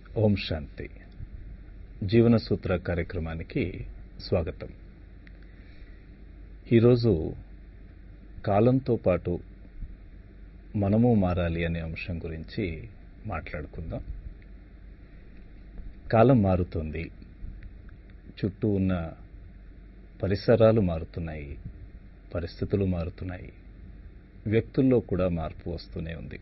ఓం శాంతి జీవన సూత్ర కార్యక్రమానికి స్వాగతం ఈరోజు కాలంతో పాటు మనము మారాలి అనే అంశం గురించి మాట్లాడుకుందాం కాలం మారుతుంది చుట్టూ ఉన్న పరిసరాలు మారుతున్నాయి పరిస్థితులు మారుతున్నాయి వ్యక్తుల్లో కూడా మార్పు వస్తూనే ఉంది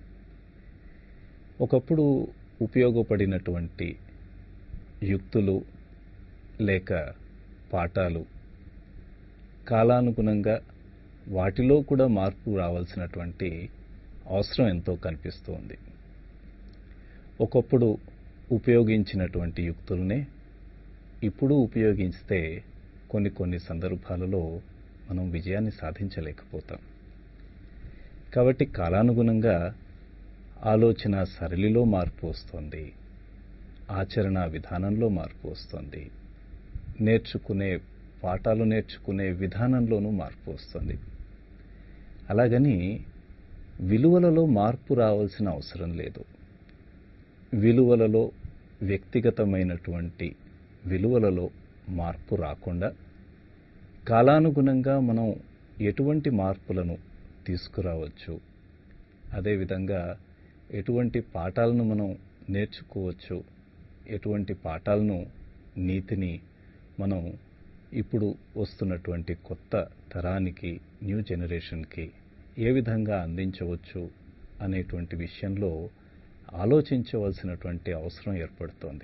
ఒకప్పుడు ఉపయోగపడినటువంటి యుక్తులు లేక పాఠాలు కాలానుగుణంగా వాటిలో కూడా మార్పు రావాల్సినటువంటి అవసరం ఎంతో కనిపిస్తోంది ఒకప్పుడు ఉపయోగించినటువంటి యుక్తులనే ఇప్పుడు ఉపయోగిస్తే కొన్ని కొన్ని సందర్భాలలో మనం విజయాన్ని సాధించలేకపోతాం కాబట్టి కాలానుగుణంగా ఆలోచన సరళిలో మార్పు వస్తుంది ఆచరణ విధానంలో మార్పు వస్తుంది నేర్చుకునే పాఠాలు నేర్చుకునే విధానంలోనూ మార్పు వస్తుంది అలాగని విలువలలో మార్పు రావాల్సిన అవసరం లేదు విలువలలో వ్యక్తిగతమైనటువంటి విలువలలో మార్పు రాకుండా కాలానుగుణంగా మనం ఎటువంటి మార్పులను తీసుకురావచ్చు అదేవిధంగా ఎటువంటి పాఠాలను మనం నేర్చుకోవచ్చు ఎటువంటి పాఠాలను నీతిని మనం ఇప్పుడు వస్తున్నటువంటి కొత్త తరానికి న్యూ జనరేషన్కి ఏ విధంగా అందించవచ్చు అనేటువంటి విషయంలో ఆలోచించవలసినటువంటి అవసరం ఏర్పడుతోంది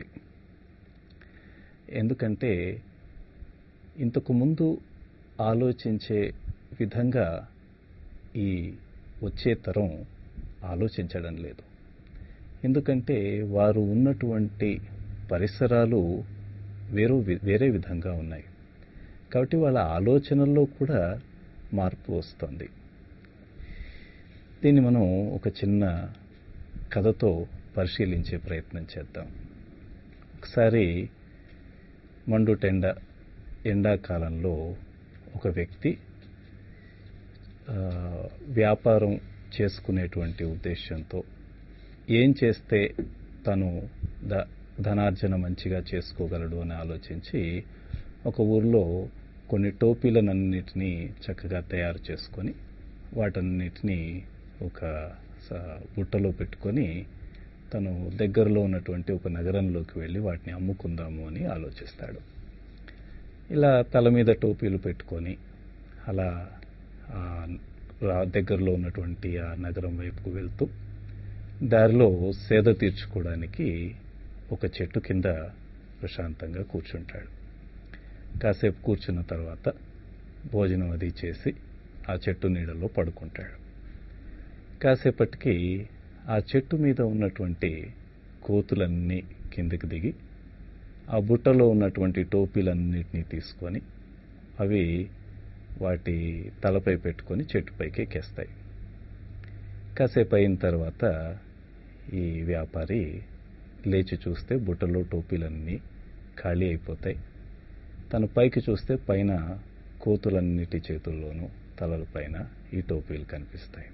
ఎందుకంటే ఇంతకు ముందు ఆలోచించే విధంగా ఈ వచ్చే తరం ఆలోచించడం లేదు ఎందుకంటే వారు ఉన్నటువంటి పరిసరాలు వేరు వేరే విధంగా ఉన్నాయి కాబట్టి వాళ్ళ ఆలోచనల్లో కూడా మార్పు వస్తుంది దీన్ని మనం ఒక చిన్న కథతో పరిశీలించే ప్రయత్నం చేద్దాం ఒకసారి మండుటెండ ఎండాకాలంలో ఒక వ్యక్తి వ్యాపారం చేసుకునేటువంటి ఉద్దేశంతో ఏం చేస్తే తను ద ధనార్జన మంచిగా చేసుకోగలడు అని ఆలోచించి ఒక ఊర్లో కొన్ని టోపీలనన్నిటినీ చక్కగా తయారు చేసుకొని వాటన్నిటినీ ఒక బుట్టలో పెట్టుకొని తను దగ్గరలో ఉన్నటువంటి ఒక నగరంలోకి వెళ్ళి వాటిని అమ్ముకుందాము అని ఆలోచిస్తాడు ఇలా తల మీద టోపీలు పెట్టుకొని అలా దగ్గరలో ఉన్నటువంటి ఆ నగరం వైపుకు వెళ్తూ దారిలో సేద తీర్చుకోవడానికి ఒక చెట్టు కింద ప్రశాంతంగా కూర్చుంటాడు కాసేపు కూర్చున్న తర్వాత భోజనం అది చేసి ఆ చెట్టు నీడలో పడుకుంటాడు కాసేపటికి ఆ చెట్టు మీద ఉన్నటువంటి కోతులన్నీ కిందకి దిగి ఆ బుట్టలో ఉన్నటువంటి టోపీలన్నిటినీ తీసుకొని అవి వాటి తలపై పెట్టుకొని చెట్టుపైకి ఎక్కేస్తాయి కాసేపు అయిన తర్వాత ఈ వ్యాపారి లేచి చూస్తే బుట్టలో టోపీలన్నీ ఖాళీ అయిపోతాయి తన పైకి చూస్తే పైన కోతులన్నిటి చేతుల్లోనూ తలల పైన ఈ టోపీలు కనిపిస్తాయి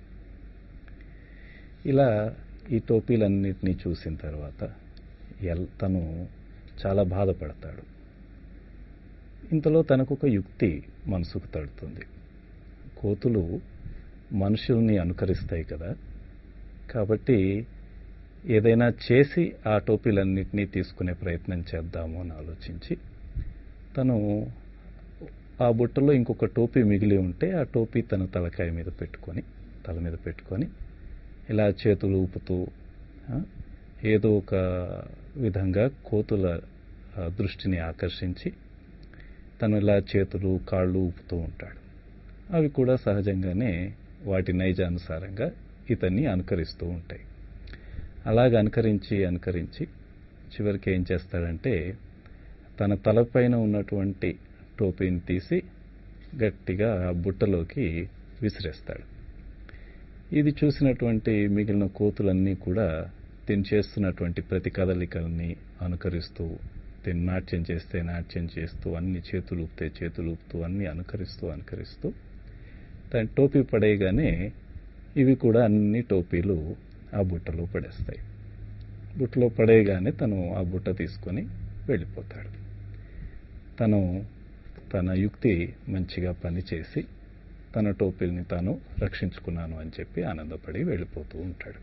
ఇలా ఈ టోపీలన్నిటినీ చూసిన తర్వాత తను చాలా బాధపడతాడు ఇంతలో తనకు ఒక యుక్తి మనసుకు తడుతుంది కోతులు మనుషుల్ని అనుకరిస్తాయి కదా కాబట్టి ఏదైనా చేసి ఆ టోపీలన్నింటినీ తీసుకునే ప్రయత్నం చేద్దాము అని ఆలోచించి తను ఆ బుట్టలో ఇంకొక టోపీ మిగిలి ఉంటే ఆ టోపీ తన తలకాయ మీద పెట్టుకొని తల మీద పెట్టుకొని ఇలా చేతులు ఊపుతూ ఏదో ఒక విధంగా కోతుల దృష్టిని ఆకర్షించి తను ఇలా చేతులు కాళ్ళు ఊపుతూ ఉంటాడు అవి కూడా సహజంగానే వాటి నైజానుసారంగా ఇతన్ని అనుకరిస్తూ ఉంటాయి అలాగ అనుకరించి అనుకరించి చివరికి ఏం చేస్తాడంటే తన తలపైన ఉన్నటువంటి టోపీని తీసి గట్టిగా ఆ బుట్టలోకి విసిరేస్తాడు ఇది చూసినటువంటి మిగిలిన కోతులన్నీ కూడా తిని చేస్తున్నటువంటి ప్రతి కదలికల్ని అనుకరిస్తూ తిని నాట్యం చేస్తే నాట్యం చేస్తూ అన్ని చేతులు ఊపితే చేతులు ఊపుతూ అన్ని అనుకరిస్తూ అనుకరిస్తూ తన టోపీ పడేయగానే ఇవి కూడా అన్ని టోపీలు ఆ బుట్టలో పడేస్తాయి బుట్టలో పడేయగానే తను ఆ బుట్ట తీసుకొని వెళ్ళిపోతాడు తను తన యుక్తి మంచిగా పనిచేసి తన టోపీల్ని తాను రక్షించుకున్నాను అని చెప్పి ఆనందపడి వెళ్ళిపోతూ ఉంటాడు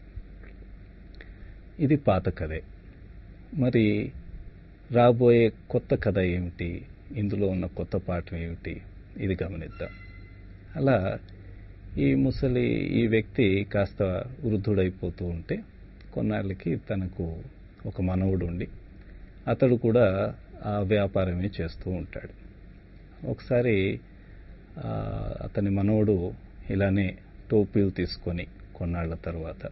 ఇది పాత కథే మరి రాబోయే కొత్త కథ ఏమిటి ఇందులో ఉన్న కొత్త పాఠం ఏమిటి ఇది గమనిద్దాం అలా ఈ ముసలి ఈ వ్యక్తి కాస్త వృద్ధుడైపోతూ ఉంటే కొన్నాళ్ళకి తనకు ఒక మనవుడు ఉండి అతడు కూడా ఆ వ్యాపారమే చేస్తూ ఉంటాడు ఒకసారి అతని మనవడు ఇలానే టోపీలు తీసుకొని కొన్నాళ్ల తర్వాత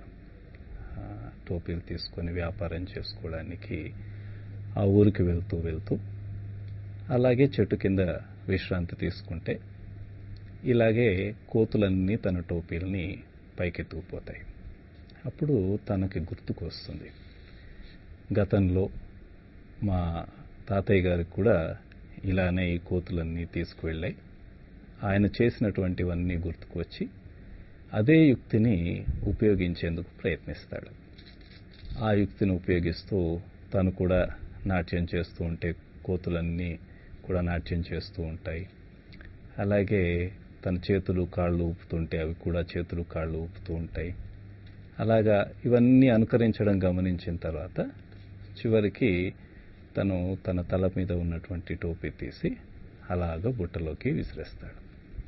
టోపీలు తీసుకొని వ్యాపారం చేసుకోవడానికి ఆ ఊరికి వెళ్తూ వెళ్తూ అలాగే చెట్టు కింద విశ్రాంతి తీసుకుంటే ఇలాగే కోతులన్నీ తన టోపీల్ని పైకెత్తుకుపోతాయి అప్పుడు తనకి గుర్తుకు వస్తుంది గతంలో మా తాతయ్య గారికి కూడా ఇలానే ఈ కోతులన్నీ తీసుకువెళ్ళాయి ఆయన చేసినటువంటివన్నీ గుర్తుకు వచ్చి అదే యుక్తిని ఉపయోగించేందుకు ప్రయత్నిస్తాడు ఆ యుక్తిని ఉపయోగిస్తూ తను కూడా నాట్యం చేస్తూ ఉంటే కోతులన్నీ కూడా నాట్యం చేస్తూ ఉంటాయి అలాగే తన చేతులు కాళ్ళు ఊపుతుంటే అవి కూడా చేతులు కాళ్ళు ఊపుతూ ఉంటాయి అలాగా ఇవన్నీ అనుకరించడం గమనించిన తర్వాత చివరికి తను తన తల మీద ఉన్నటువంటి టోపీ తీసి అలాగ బుట్టలోకి విసిరేస్తాడు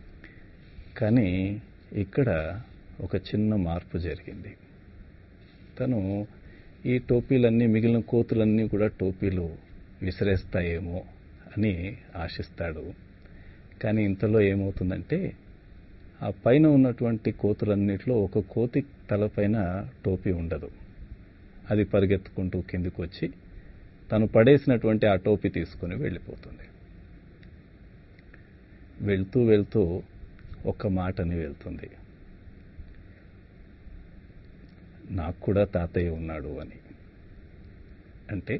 కానీ ఇక్కడ ఒక చిన్న మార్పు జరిగింది తను ఈ టోపీలన్నీ మిగిలిన కోతులన్నీ కూడా టోపీలు విసిరేస్తాయేమో అని ఆశిస్తాడు కానీ ఇంతలో ఏమవుతుందంటే ఆ పైన ఉన్నటువంటి కోతులన్నిట్లో ఒక కోతి తలపైన టోపీ ఉండదు అది పరిగెత్తుకుంటూ కిందికి వచ్చి తను పడేసినటువంటి ఆ టోపీ తీసుకుని వెళ్ళిపోతుంది వెళ్తూ వెళ్తూ ఒక్క మాటని వెళ్తుంది నాకు కూడా తాతయ్య ఉన్నాడు అని అంటే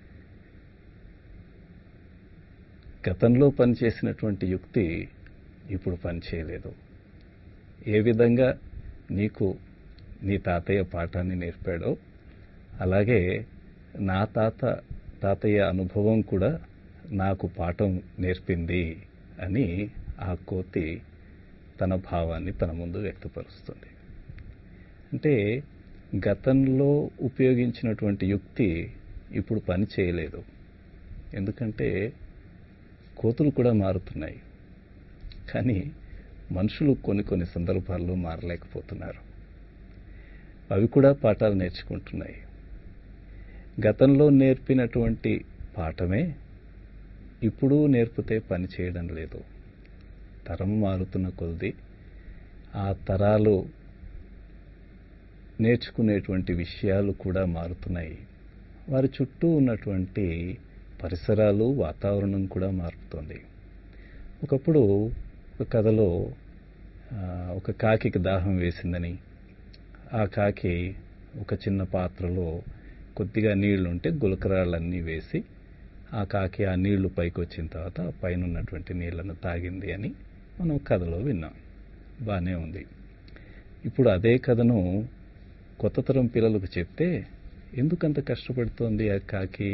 గతంలో పనిచేసినటువంటి యుక్తి ఇప్పుడు పనిచేయలేదు ఏ విధంగా నీకు నీ తాతయ్య పాఠాన్ని నేర్పాడో అలాగే నా తాత తాతయ్య అనుభవం కూడా నాకు పాఠం నేర్పింది అని ఆ కోతి తన భావాన్ని తన ముందు వ్యక్తపరుస్తుంది అంటే గతంలో ఉపయోగించినటువంటి యుక్తి ఇప్పుడు పని చేయలేదు ఎందుకంటే కోతులు కూడా మారుతున్నాయి కానీ మనుషులు కొన్ని కొన్ని సందర్భాల్లో మారలేకపోతున్నారు అవి కూడా పాఠాలు నేర్చుకుంటున్నాయి గతంలో నేర్పినటువంటి పాఠమే ఇప్పుడు నేర్పితే పని చేయడం లేదు తరం మారుతున్న కొద్ది ఆ తరాలు నేర్చుకునేటువంటి విషయాలు కూడా మారుతున్నాయి వారి చుట్టూ ఉన్నటువంటి పరిసరాలు వాతావరణం కూడా మారుతుంది ఒకప్పుడు ఒక కథలో ఒక కాకికి దాహం వేసిందని ఆ కాకి ఒక చిన్న పాత్రలో కొద్దిగా నీళ్లుంటే గులకరాళ్ళన్నీ వేసి ఆ కాకి ఆ నీళ్లు పైకి వచ్చిన తర్వాత పైన ఉన్నటువంటి నీళ్లను తాగింది అని మనం కథలో విన్నాం బాగానే ఉంది ఇప్పుడు అదే కథను కొత్త తరం పిల్లలకు చెప్తే ఎందుకంత కష్టపడుతోంది ఆ కాకి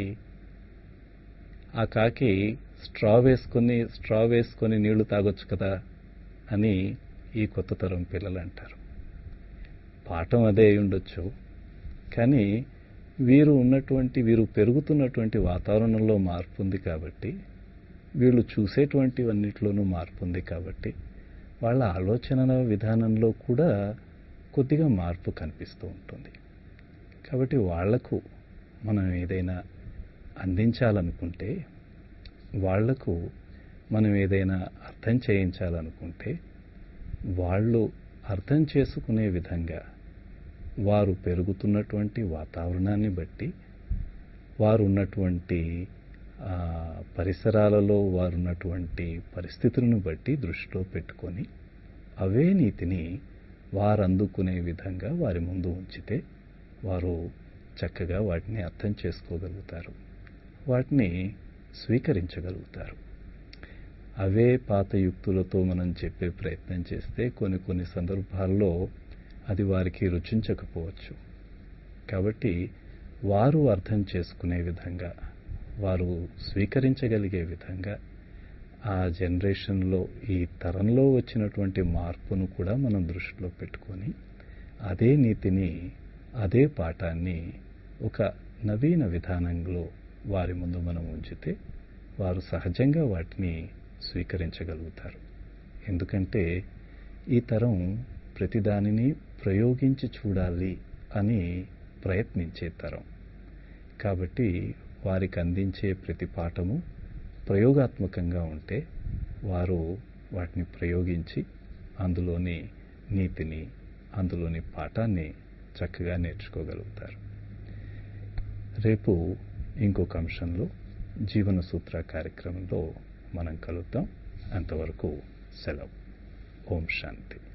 ఆ కాకి స్ట్రా వేసుకొని స్ట్రా వేసుకొని నీళ్లు తాగొచ్చు కదా అని ఈ కొత్త తరం పిల్లలు అంటారు పాఠం అదే అయి ఉండొచ్చు కానీ వీరు ఉన్నటువంటి వీరు పెరుగుతున్నటువంటి వాతావరణంలో మార్పు ఉంది కాబట్టి వీళ్ళు చూసేటువంటివన్నిటిలోనూ మార్పు ఉంది కాబట్టి వాళ్ళ ఆలోచన విధానంలో కూడా కొద్దిగా మార్పు కనిపిస్తూ ఉంటుంది కాబట్టి వాళ్లకు మనం ఏదైనా అందించాలనుకుంటే వాళ్లకు మనం ఏదైనా అర్థం చేయించాలనుకుంటే వాళ్ళు అర్థం చేసుకునే విధంగా వారు పెరుగుతున్నటువంటి వాతావరణాన్ని బట్టి వారు ఉన్నటువంటి పరిసరాలలో వారు ఉన్నటువంటి పరిస్థితులను బట్టి దృష్టిలో పెట్టుకొని అవే నీతిని వారు అందుకునే విధంగా వారి ముందు ఉంచితే వారు చక్కగా వాటిని అర్థం చేసుకోగలుగుతారు వాటిని స్వీకరించగలుగుతారు అవే పాత యుక్తులతో మనం చెప్పే ప్రయత్నం చేస్తే కొన్ని కొన్ని సందర్భాల్లో అది వారికి రుచించకపోవచ్చు కాబట్టి వారు అర్థం చేసుకునే విధంగా వారు స్వీకరించగలిగే విధంగా ఆ జనరేషన్లో ఈ తరంలో వచ్చినటువంటి మార్పును కూడా మనం దృష్టిలో పెట్టుకొని అదే నీతిని అదే పాఠాన్ని ఒక నవీన విధానంలో వారి ముందు మనం ఉంచితే వారు సహజంగా వాటిని స్వీకరించగలుగుతారు ఎందుకంటే ఈ తరం ప్రతిదానిని ప్రయోగించి చూడాలి అని ప్రయత్నించే తరం కాబట్టి వారికి అందించే ప్రతి పాఠము ప్రయోగాత్మకంగా ఉంటే వారు వాటిని ప్రయోగించి అందులోని నీతిని అందులోని పాఠాన్ని చక్కగా నేర్చుకోగలుగుతారు రేపు ఇంకొక అంశంలో జీవన సూత్ర కార్యక్రమంలో మనం కలుద్దాం అంతవరకు సెలవు ఓం శాంతి